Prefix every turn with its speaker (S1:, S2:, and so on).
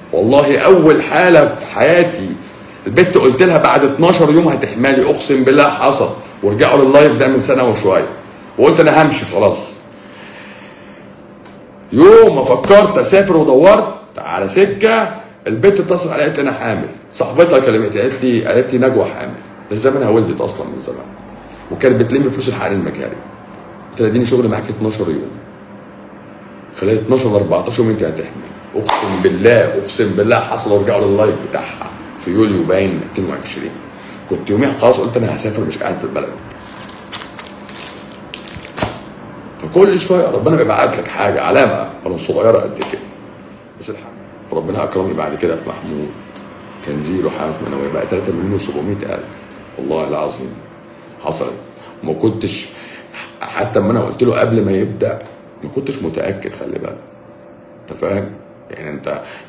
S1: والله اول حاله في حياتي البت قلت لها بعد 12 يوم هتحملي اقسم بالله حصل ورجعوا لللايف ده من سنه وشويه وقلت انا همشي خلاص يوم ما فكرت اسافر ودورت على سكه البت اتصلت عليا قالت لي انا حامل صاحبتها كلمتني قالت لي قالت لي نجوى حامل ده زمانها ولدت اصلا من زمان وكانت بتلم فلوس الحقن المجاري قلت لها اديني شغل معاك 12 يوم خلال 12 ل 14 يوم انت هتحمل اقسم بالله اقسم بالله حصل ورجعوا لللايف بتاعها في يوليو باين 22 كنت يوميها خلاص قلت انا هسافر مش قاعد في البلد فكل شويه ربنا بيبعت لك حاجه علامه ولو صغيره قد كده بس الحمد ربنا اكرمني بعد كده في محمود كان زيرو حالات منويه بقى 3 مليون و700 الف والله العظيم حصلت وما كنتش حتى اما انا قلت له قبل ما يبدا ما كنتش متاكد خلي بالك انت فاهم يعني انت